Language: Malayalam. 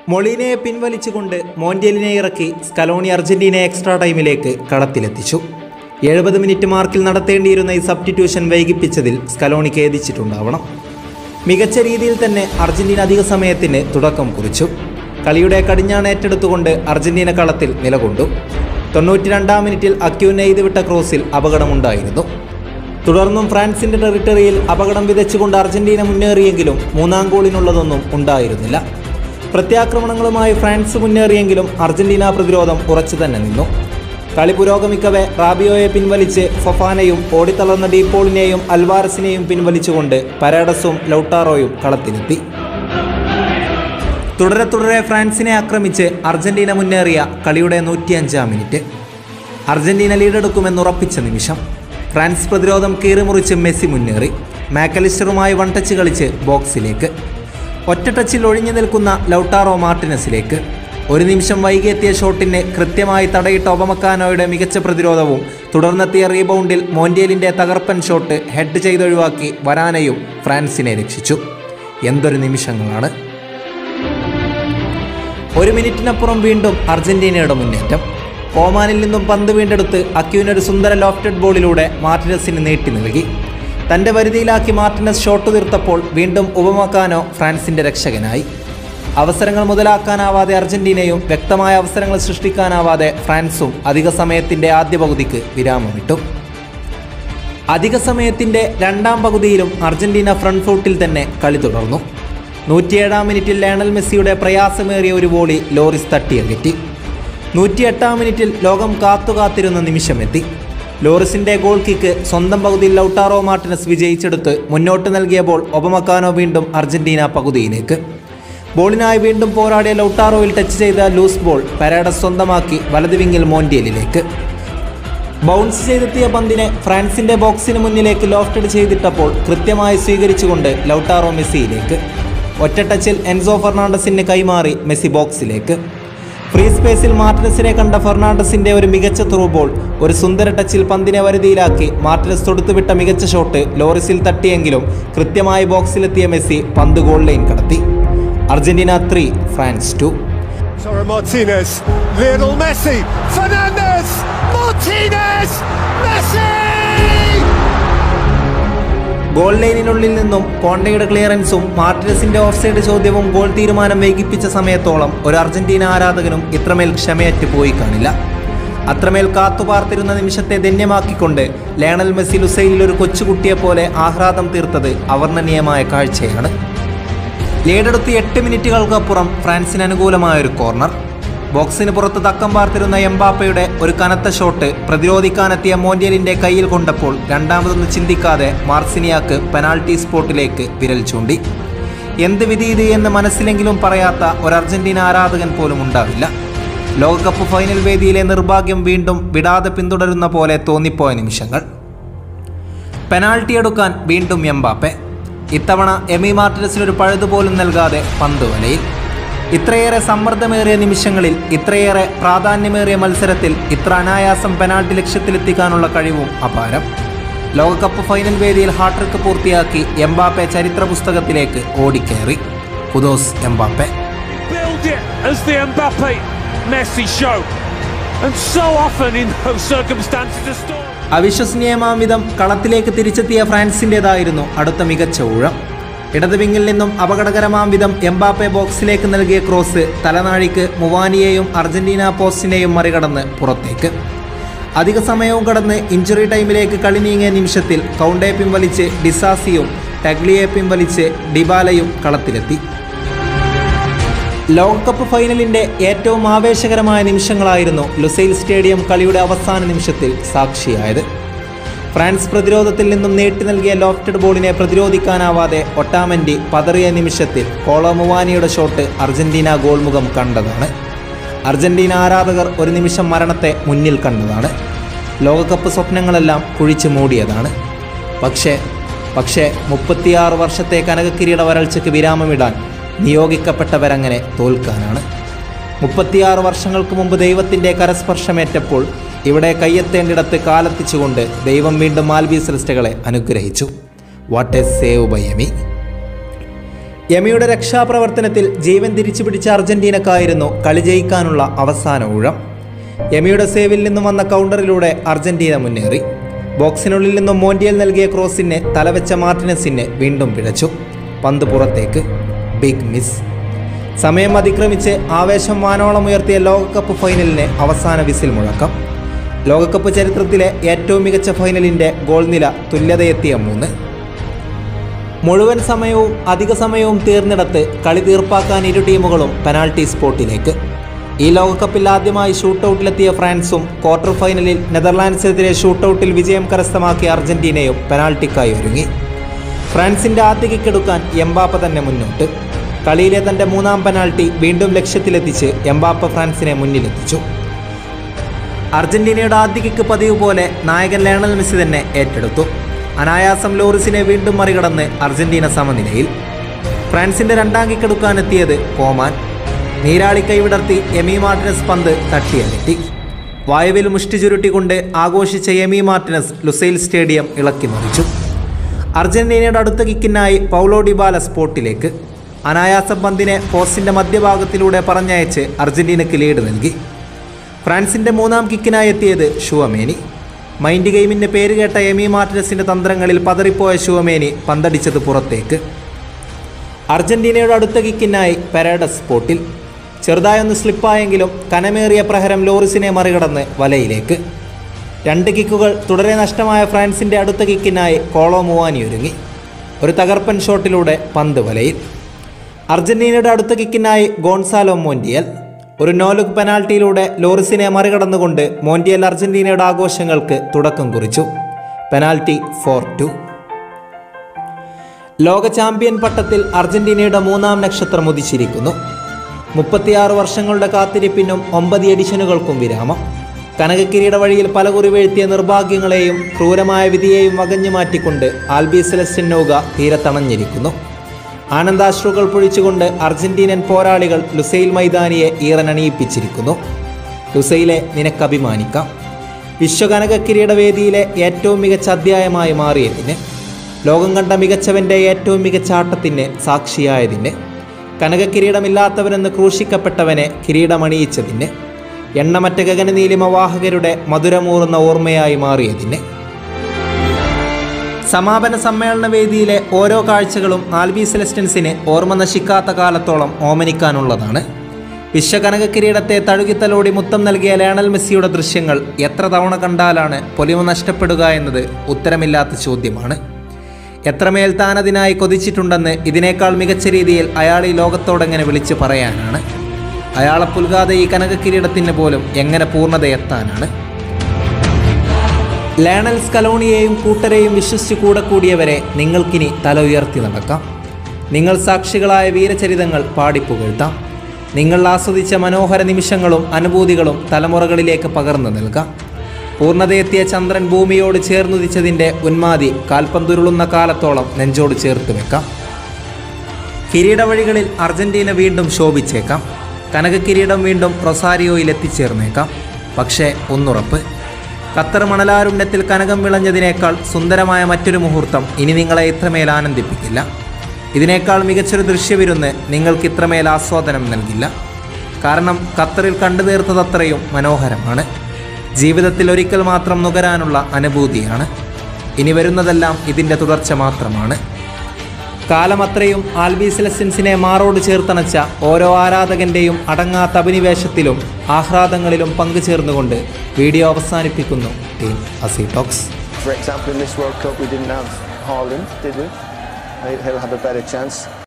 മൊളീനയെ പിൻവലിച്ചുകൊണ്ട് മോന്റേലിനെ ഇറക്കി സ്കലോണി അർജന്റീനയെ എക്സ്ട്രാ ടൈമിലേക്ക് കളത്തിലെത്തിച്ചു എഴുപത് മിനിറ്റ് മാർക്കിൽ നടത്തേണ്ടിയിരുന്ന ഈ സബ്സ്റ്റിറ്റ്യൂഷൻ വൈകിപ്പിച്ചതിൽ സ്കലോണി ഖേദിച്ചിട്ടുണ്ടാവണം മികച്ച രീതിയിൽ തന്നെ അർജന്റീന അധിക സമയത്തിന് തുടക്കം കുറിച്ചു കളിയുടെ കടിഞ്ഞാണ് ഏറ്റെടുത്തുകൊണ്ട് അർജന്റീന കളത്തിൽ നിലകൊണ്ടു തൊണ്ണൂറ്റി രണ്ടാം മിനിറ്റിൽ അക്യൂനെ വിട്ട ക്രോസിൽ അപകടമുണ്ടായിരുന്നു തുടർന്നും ഫ്രാൻസിന്റെ ടെറിട്ടറിയിൽ അപകടം വിതച്ചുകൊണ്ട് അർജന്റീന മുന്നേറിയെങ്കിലും മൂന്നാം ഗോളിനുള്ളതൊന്നും ഉണ്ടായിരുന്നില്ല പ്രത്യാക്രമണങ്ങളുമായി ഫ്രാൻസ് മുന്നേറിയെങ്കിലും അർജന്റീന പ്രതിരോധം ഉറച്ചു തന്നെ നിന്നു കളി പുരോഗമിക്കവെ റാബിയോയെ പിൻവലിച്ച് ഫൊഫാനയും ഓടിത്തളർന്ന ഡീപോളിനെയും അൽവാരസിനെയും പിൻവലിച്ചുകൊണ്ട് പരാഡസും ലൗട്ടാറോയും കളത്തിലെത്തി തുടരെ തുടരെ ഫ്രാൻസിനെ ആക്രമിച്ച് അർജന്റീന മുന്നേറിയ കളിയുടെ നൂറ്റിയഞ്ചാം മിനിറ്റ് അർജന്റീന ലീഡെടുക്കുമെന്ന് ഉറപ്പിച്ച നിമിഷം ഫ്രാൻസ് പ്രതിരോധം കീറിമുറിച്ച് മെസ്സി മുന്നേറി മാക്കലിസ്റ്ററുമായി വൺ ടച്ച് കളിച്ച് ബോക്സിലേക്ക് ഒറ്റ ടച്ചിൽ ഒഴിഞ്ഞു നിൽക്കുന്ന ലൗട്ടാറോ മാർട്ടിനസിലേക്ക് ഒരു നിമിഷം വൈകിയെത്തിയ ഷോട്ടിന് കൃത്യമായി തടയിട്ട ഒബമക്കാനോയുടെ മികച്ച പ്രതിരോധവും തുടർന്നെത്തിയ റീബൗണ്ടിൽ മോന്റിയലിൻ്റെ തകർപ്പൻ ഷോട്ട് ഹെഡ് ചെയ്തൊഴിവാക്കി വരാനയും ഫ്രാൻസിനെ രക്ഷിച്ചു എന്തൊരു നിമിഷങ്ങളാണ് ഒരു മിനിറ്റിനപ്പുറം വീണ്ടും അർജന്റീനയുടെ മുന്നേറ്റം ഓമാനിൽ നിന്നും പന്ത് വീണ്ടെടുത്ത് അക്യൂനൊരു സുന്ദര ലോഫ്റ്റഡ് ബോളിലൂടെ മാർട്ടിനസിന് നീട്ടി നൽകി തൻ്റെ വരുതിയിലാക്കി മാർട്ടിനസ് ഷോട്ട് തീർത്തപ്പോൾ വീണ്ടും ഉപമക്കാനോ ഫ്രാൻസിൻ്റെ രക്ഷകനായി അവസരങ്ങൾ മുതലാക്കാനാവാതെ അർജന്റീനയും വ്യക്തമായ അവസരങ്ങൾ സൃഷ്ടിക്കാനാവാതെ ഫ്രാൻസും അധിക സമയത്തിൻ്റെ ആദ്യ പകുതിക്ക് വിരാമമിട്ടു അധിക സമയത്തിൻ്റെ രണ്ടാം പകുതിയിലും അർജന്റീന ഫ്രണ്ട് ഫുട്ടിൽ തന്നെ കളി തുടർന്നു നൂറ്റിയേഴാം മിനിറ്റിൽ ലയണൽ മെസ്സിയുടെ പ്രയാസമേറിയ ഒരു വോളി ലോറിസ് തട്ടിയകറ്റി നൂറ്റിയെട്ടാം മിനിറ്റിൽ ലോകം കാത്തുകാത്തിരുന്ന നിമിഷമെത്തി ലോറിസിന്റെ ഗോൾ കിക്ക് സ്വന്തം പകുതിയിൽ ലൗട്ടാറോ മാർട്ടിനസ് വിജയിച്ചെടുത്ത് മുന്നോട്ട് നൽകിയ ബോൾ ഒബമക്കാനോ വീണ്ടും അർജന്റീന പകുതിയിലേക്ക് ബോളിനായി വീണ്ടും പോരാടിയ ലൗട്ടാറോയിൽ ടച്ച് ചെയ്ത ലൂസ് ബോൾ പരാഡസ് സ്വന്തമാക്കി വലത് വിങ്ങിൽ മോന്റിയലിലേക്ക് ബൗൺസ് ചെയ്തെത്തിയ പന്തിനെ ഫ്രാൻസിന്റെ ബോക്സിന് മുന്നിലേക്ക് ലോഫ്റ്റഡ് ചെയ്തിട്ടപ്പോൾ കൃത്യമായി സ്വീകരിച്ചുകൊണ്ട് ലൗട്ടാറോ മെസ്സിയിലേക്ക് ഒറ്റ ടച്ചിൽ എൻസോ ഫെർണാണ്ടസിന് കൈമാറി മെസ്സി ബോക്സിലേക്ക് ഫ്രീ സ്പേസിൽ മാർട്ടിനസിനെ കണ്ട ഫെർണാണ്ടസിന്റെ ഒരു മികച്ച ത്രൂ ബോൾ ഒരു സുന്ദര ടച്ചിൽ പന്തിനെ വരുതിയിലാക്കി മാർട്ടിനസ് തൊടുത്തുവിട്ട മികച്ച ഷോട്ട് ലോറിസിൽ തട്ടിയെങ്കിലും കൃത്യമായി ബോക്സിലെത്തിയ മെസ്സി പന്ത് ഗോൾ ലൈൻ കടത്തി Argentina three France two Toro Martinez, Lionel Messi, Fernandez, Martinez, Messi! Goal ലൈനിനുള്ളിൽ നിന്നും കോണ്ടയുടെ ക്ലിയറൻസും മാർട്ടിനസിന്റെ ഓഫ്സൈഡ് ചോദ്യവും ഗോൾ തീരുമാനം വൈകിപ്പിച്ച സമയത്തോളം ഒരു അർജന്റീന ആരാധകനും ഇത്രമേൽ ക്ഷമയറ്റ് പോയി കാണില്ല അത്രമേൽ കാത്തുപാർത്തിരുന്ന നിമിഷത്തെ ധന്യമാക്കിക്കൊണ്ട് ലയണൽ മെസ്സി ലുസൈലിൽ ഒരു കൊച്ചുകുട്ടിയെ പോലെ ആഹ്ലാദം തീർത്തത് അവർണ്ണനീയമായ കാഴ്ചയാണ് ലീഡെടുത്ത് എട്ട് മിനിറ്റുകൾക്കപ്പുറം ഫ്രാൻസിന് അനുകൂലമായ ഒരു കോർണർ ബോക്സിന് പുറത്ത് തക്കം പാർത്തിരുന്ന എംബാപ്പയുടെ ഒരു കനത്ത ഷോട്ട് പ്രതിരോധിക്കാനെത്തിയ മോന്റിയലിന്റെ കയ്യിൽ കൊണ്ടപ്പോൾ രണ്ടാമതൊന്ന് ചിന്തിക്കാതെ മാർസിനിയാക്ക് പെനാൾട്ടി സ്പോട്ടിലേക്ക് വിരൽ ചൂണ്ടി എന്ത് വിധി ഇത് എന്ന് മനസ്സിലെങ്കിലും പറയാത്ത ഒരു അർജന്റീന ആരാധകൻ പോലും ഉണ്ടാവില്ല ലോകകപ്പ് ഫൈനൽ വേദിയിലെ നിർഭാഗ്യം വീണ്ടും വിടാതെ പിന്തുടരുന്ന പോലെ തോന്നിപ്പോയ നിമിഷങ്ങൾ പെനാൾട്ടി എടുക്കാൻ വീണ്ടും എംബാപ്പെ ഇത്തവണ എമി മാർട്ടിനസിനൊരു പഴുതുപോലും നൽകാതെ പന്ത് വലയിൽ ഇത്രയേറെ സമ്മർദ്ദമേറിയ നിമിഷങ്ങളിൽ ഇത്രയേറെ പ്രാധാന്യമേറിയ മത്സരത്തിൽ ഇത്ര അനായാസം പെനാൾട്ടി ലക്ഷ്യത്തിലെത്തിക്കാനുള്ള കഴിവും അപാരം ലോകകപ്പ് ഫൈനൽ വേദിയിൽ ഹാട്രിക്ക് പൂർത്തിയാക്കി എംബാപ്പെ ചരിത്ര പുസ്തകത്തിലേക്ക് ഓടിക്കേറി kudos Mbappe build it as the Mbappe Messi show. And so often in those circumstances, a story. അവിശ്വസനീയമാം വിധം കളത്തിലേക്ക് തിരിച്ചെത്തിയ ഫ്രാൻസിൻ്റെതായിരുന്നു അടുത്ത മികച്ച ഊഴം ഇടത് വിങ്ങിൽ നിന്നും അപകടകരമാം വിധം എംബാപ്പെ ബോക്സിലേക്ക് നൽകിയ ക്രോസ് തലനാഴിക്ക് മുവാനിയെയും അർജന്റീന പോസ്റ്റിനെയും മറികടന്ന് പുറത്തേക്ക് അധിക സമയവും കടന്ന് ഇഞ്ചുറി ടൈമിലേക്ക് കളി നീങ്ങിയ നിമിഷത്തിൽ കൗണ്ടയെ പിൻവലിച്ച് ഡിസാസിയും ടഗ്ലിയെ പിൻവലിച്ച് ഡിബാലയും കളത്തിലെത്തി ലോകകപ്പ് ഫൈനലിന്റെ ഏറ്റവും ആവേശകരമായ നിമിഷങ്ങളായിരുന്നു ലുസൈൽ സ്റ്റേഡിയം കളിയുടെ അവസാന നിമിഷത്തിൽ സാക്ഷിയായത് ഫ്രാൻസ് പ്രതിരോധത്തിൽ നിന്നും നീട്ടി നൽകിയ ലോഫ്റ്റഡ് ബോളിനെ പ്രതിരോധിക്കാനാവാതെ ഒട്ടാമൻഡി പതറിയ നിമിഷത്തിൽ കോളോ മുവാനിയുടെ ഷോട്ട് അർജന്റീന ഗോൾമുഖം കണ്ടതാണ് അർജന്റീന ആരാധകർ ഒരു നിമിഷം മരണത്തെ മുന്നിൽ കണ്ടതാണ് ലോകകപ്പ് സ്വപ്നങ്ങളെല്ലാം കുഴിച്ചു മൂടിയതാണ് പക്ഷേ പക്ഷേ മുപ്പത്തിയാറ് വർഷത്തെ കനകക്കിരീട വരൾച്ചയ്ക്ക് വിരാമമിടാൻ നിയോഗിക്കപ്പെട്ടവരങ്ങനെ തോൽക്കാനാണ് മുപ്പത്തിയാറ് വർഷങ്ങൾക്ക് മുമ്പ് ദൈവത്തിൻ്റെ കരസ്പർശമേറ്റപ്പോൾ ഇവിടെ കയ്യെത്തേണ്ടിടത്ത് കാലെത്തിച്ചുകൊണ്ട് ദൈവം വീണ്ടും മാൽബി സെലസ്റ്റകളെ അനുഗ്രഹിച്ചു what a save by Emi യമയുടെ രക്ഷാപ്രവർത്തനത്തിൽ ജീവൻ തിരിച്ചു പിടിച്ച അർജന്റീനക്കായിരുന്നു കളി ജയിക്കാനുള്ള അവസാന ഊഴം യമയുടെ സേവിൽ നിന്നും വന്ന കൗണ്ടറിലൂടെ അർജന്റീന മുന്നേറി ബോക്സിനുള്ളിൽ നിന്നും മോന്റിയൽ നൽകിയ ക്രോസിന് തലവെച്ച മാർട്ടിനസിനെ വീണ്ടും പിഴച്ചു പന്ത് പുറത്തേക്ക് ബിഗ് മിസ് സമയം അതിക്രമിച്ച് ആവേശം വാനോളം ഉയർത്തിയ ലോകകപ്പ് ഫൈനലിന് അവസാന വിസിൽ മുഴക്കം ലോകകപ്പ് ചരിത്രത്തിലെ ഏറ്റവും മികച്ച ഫൈനലിൻ്റെ ഗോൾ നില തുല്യതയെത്തിയ മൂന്ന് മുഴുവൻ സമയവും അധിക സമയവും തീർന്നിടത്ത് കളി തീർപ്പാക്കാൻ ഇരു ടീമുകളും പെനാൾട്ടി സ്പോട്ടിലേക്ക് ഈ ലോകകപ്പിൽ ആദ്യമായി ഷൂട്ടൗട്ടിലെത്തിയ ഫ്രാൻസും ക്വാർട്ടർ ഫൈനലിൽ നെതർലാൻഡ്സിനെതിരെ ഷൂട്ടൗട്ടിൽ വിജയം കരസ്ഥമാക്കിയ അർജന്റീനയും പെനാൾട്ടിക്കായി ഒരുങ്ങി ഫ്രാൻസിന്റെ ആദ്യ കിക്കെടുക്കാൻ എംബാപ്പ തന്നെ മുന്നോട്ട് കളിയിലെ തന്റെ മൂന്നാം പെനാൾട്ടി വീണ്ടും ലക്ഷ്യത്തിലെത്തിച്ച് എംബാപ്പ ഫ്രാൻസിനെ മുന്നിലെത്തിച്ചു അർജന്റീനയുടെ ആദ്യ കിക്ക് പതിവ് പോലെ നായകൻ ലയണൽ മെസ്സി തന്നെ ഏറ്റെടുത്തു അനായാസം ലോറിസിനെ വീണ്ടും മറികടന്ന് അർജന്റീന സമനിലയിൽ ഫ്രാൻസിന്റെ രണ്ടാം കിക്കെടുക്കാനെത്തിയത് കോമാൻ നീരാളി കൈവിടർത്തി എമി മാർട്ടിനസ് പന്ത് തട്ടിയകറ്റി വായുവിൽ മുഷ്ടി ചുരുട്ടിക്കൊണ്ട് ആഘോഷിച്ച എമി മാർട്ടിനസ് ലുസൈൽ സ്റ്റേഡിയം ഇളക്കി മറിച്ചു അർജന്റീനയുടെ അടുത്ത കിക്കിനായി പൗലോ ഡിബാല സ്പോട്ടിലേക്ക് അനായാസം പന്തിനെ പോസ്റ്റിന്റെ മധ്യഭാഗത്തിലൂടെ പറഞ്ഞയച്ച് അർജന്റീനയ്ക്ക് ലീഡ് നൽകി ഫ്രാൻസിന്റെ മൂന്നാം കിക്കിനായി എത്തിയത് ഷുവമേനി മൈൻഡ് ഗെയിമിന്റെ പേര് കേട്ട എമി മാർട്ടിനസിന്റെ തന്ത്രങ്ങളിൽ പതറിപ്പോയ ഷുവമേനി പന്തടിച്ചത് പുറത്തേക്ക് അർജന്റീനയുടെ അടുത്ത കിക്കിനായി പെരേഡസ് സ്പോട്ടിൽ ചെറുതായൊന്ന് സ്ലിപ്പായെങ്കിലും കനമേറിയ പ്രഹരം ലോറിസിനെ മറികടന്ന് വലയിലേക്ക് രണ്ട് കിക്കുകൾ തുടരെ നഷ്ടമായ ഫ്രാൻസിന്റെ അടുത്ത കിക്കിനായി കോളോ മുവാനി ഒരുങ്ങി ഒരു തകർപ്പൻ ഷോട്ടിലൂടെ പന്ത് വലയിൽ അർജന്റീനയുടെ അടുത്ത കിക്കിനായി ഗോൺസാലോ മോന്റിയൽ ഒരു നോലുക്ക് പെനാൽറ്റിയിലൂടെ ലോറിസിനെ മറികടന്നുകൊണ്ട് മോന്റിയൽ അർജന്റീനയുടെ ആഘോഷങ്ങൾക്ക് തുടക്കം കുറിച്ചു പെനാൽറ്റി ഫോർ ടു ലോക ചാമ്പ്യൻ പട്ടത്തിൽ അർജന്റീനയുടെ മൂന്നാം നക്ഷത്രം ഉദിച്ചിരിക്കുന്നു മുപ്പത്തിയാറ് വർഷങ്ങളുടെ കാത്തിരിപ്പിനും ഒമ്പത് എഡിഷനുകൾക്കും വിരാമം കനകക്കിരീട വഴിയിൽ പലകുറി വീഴ്ത്തിയ നിർഭാഗ്യങ്ങളെയും ക്രൂരമായ വിധിയെയും വകഞ്ഞു മാറ്റിക്കൊണ്ട് ആൽബി സെലസ്റ്റിൻ നൗക തീരത്തണഞ്ഞിരിക്കുന്നു ആനന്ദാശ്രുകൾ പൊഴിച്ചുകൊണ്ട് അർജന്റീനൻ പോരാളികൾ ലുസൈൽ മൈതാനിയെ ഈറനണിയിപ്പിച്ചിരിക്കുന്നു ലുസൈലെ നിനക്കഭിമാനിക്കാം വിശ്വകനക കിരീട വേദിയിലെ ഏറ്റവും മികച്ച അധ്യായമായി മാറിയതിന് ലോകം കണ്ട മികച്ചവൻ്റെ ഏറ്റവും മികച്ച ആട്ടത്തിന് സാക്ഷിയായതിന് കനക കിരീടമില്ലാത്തവനെന്ന് ക്രൂശിക്കപ്പെട്ടവനെ കിരീടമണിയിച്ചതിന് എണ്ണമറ്റ ഗഗനനീലിമ വാഹകരുടെ മധുരമൂറുന്ന ഓർമ്മയായി മാറിയതിന് സമാപന സമ്മേളന വേദിയിലെ ഓരോ കാഴ്ചകളും ആൽബി സെലസ്റ്റൻസിന് ഓർമ്മ നശിക്കാത്ത കാലത്തോളം ഓമനിക്കാനുള്ളതാണ് വിശ്വകനക കിരീടത്തെ തഴുകിത്തലോടി മുത്തം നൽകിയ ലയണൽ മെസ്സിയുടെ ദൃശ്യങ്ങൾ എത്ര തവണ കണ്ടാലാണ് പൊലിമ നഷ്ടപ്പെടുക എന്നത് ഉത്തരമില്ലാത്ത ചോദ്യമാണ് എത്രമേൽ താൻ അതിനായി കൊതിച്ചിട്ടുണ്ടെന്ന് ഇതിനേക്കാൾ മികച്ച രീതിയിൽ അയാൾ ഈ ലോകത്തോടെങ്ങനെ വിളിച്ചു പറയാനാണ് അയാളെ പുൽകാതെ ഈ കനക കിരീടത്തിന് പോലും എങ്ങനെ പൂർണ്ണതയെത്താനാണ് ലേണൽ സ്കലോണിയെയും കൂട്ടരെയും വിശ്വസിച്ച് കൂടെ കൂടിയവരെ നിങ്ങൾക്കിനി തല ഉയർത്തി നടക്കാം നിങ്ങൾ സാക്ഷികളായ വീരചരിതങ്ങൾ പാടിപ്പുകഴ്ത്താം നിങ്ങൾ ആസ്വദിച്ച മനോഹര നിമിഷങ്ങളും അനുഭൂതികളും തലമുറകളിലേക്ക് പകർന്നു നൽകാം പൂർണ്ണതയെത്തിയ ചന്ദ്രൻ ഭൂമിയോട് ചേർന്നുദിച്ചതിൻ്റെ ഉന്മാതി കാൽപ്പന്തുരുളുന്ന കാലത്തോളം നെഞ്ചോട് ചേർത്ത് വെക്കാം കിരീടവഴികളിൽ അർജന്റീന വീണ്ടും ശോഭിച്ചേക്കാം കനക കിരീടം വീണ്ടും റൊസാരിയോയിൽ എത്തിച്ചേർന്നേക്കാം പക്ഷേ ഒന്നുറപ്പ് ഖത്തർ മണലാരുണ്യത്തിൽ കനകം വിളഞ്ഞതിനേക്കാൾ സുന്ദരമായ മറ്റൊരു മുഹൂർത്തം ഇനി നിങ്ങളെ ഇത്രമേൽ ആനന്ദിപ്പിക്കില്ല ഇതിനേക്കാൾ മികച്ചൊരു ദൃശ്യവിരുന്ന് നിങ്ങൾക്ക് ഇത്രമേൽ ആസ്വാദനം നൽകില്ല കാരണം ഖത്തറിൽ കണ്ടു തീർത്തതത്രയും മനോഹരമാണ് ജീവിതത്തിൽ ഒരിക്കൽ മാത്രം നുകരാനുള്ള അനുഭൂതിയാണ് ഇനി വരുന്നതെല്ലാം ഇതിൻ്റെ തുടർച്ച മാത്രമാണ് കാലമത്രയും ആൽബി സെലസിൻസിനെ മാറോട് ചേർത്തണച്ച ഓരോ ആരാധകന്റെയും അടങ്ങാത്ത അഭിനിവേശത്തിലും ആഹ്ലാദങ്ങളിലും പങ്കുചേർന്നുകൊണ്ട് വീഡിയോ അവസാനിപ്പിക്കുന്നു ടീം അസി talks For example, in this World Cup, we didn't have Haaland, did we? He- He'll have a better chance.